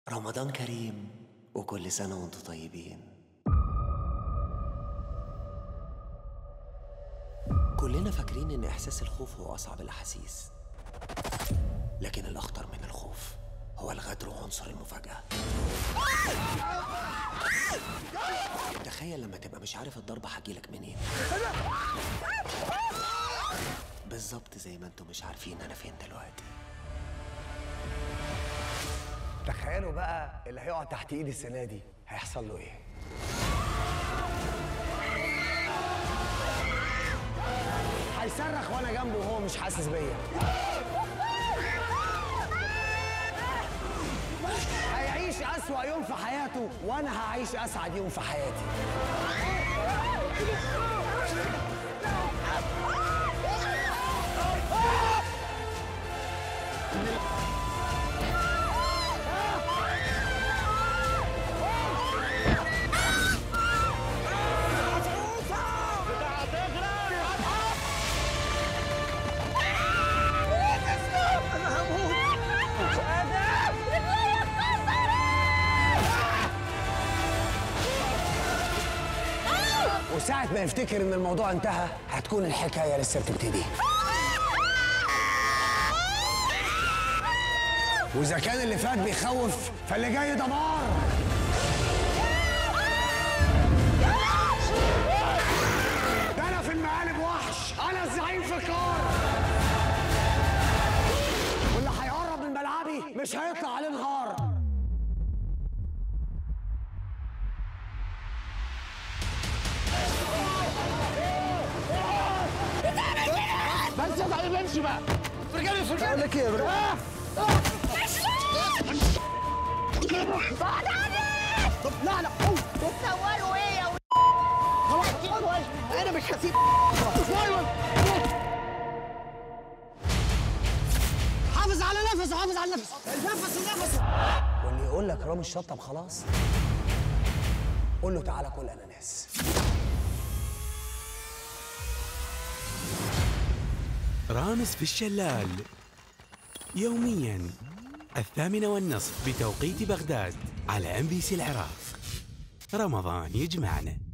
رمضان كريم وكل سنة وانتم طيبين كلنا فاكرين ان احساس الخوف هو اصعب الاحاسيس لكن الاخطر من الخوف هو الغدر وعنصر المفاجأة تخيل لما تبقى مش عارف الضربة هتجيلك منين بالظبط زي ما انتم مش عارفين انا فين دلوقتي تخيلوا بقى اللي هيقع تحت ايدي السنه دي هيحصل له ايه هيصرخ وانا جنبه وهو مش حاسس بيا هيعيش اسوأ يوم في حياته وانا هعيش اسعد يوم في حياتي وساعة ما يفتكر ان الموضوع انتهى هتكون الحكاية لسه بتبتدي واذا كان اللي فات بيخوف فاللي جاي دمار ده انا في المقالب وحش انا الزعيم في الكار واللي هيقرب من ملعبي مش هيطلع عليه نهار بس يا زعيم امشي بقى فرجالي فرجالي اقول لك ايه يا برو طب لا لا بتصوروا ايه يا خلاص انا مش هسيب حافظ على نفسه حافظ على نفسه نفسه نفسه واللي يقول لك رامي الشطب خلاص قول له تعالى كل اناناس رامز في الشلال يوميا الثامنة والنصف بتوقيت بغداد على ام بي سي العراق رمضان يجمعنا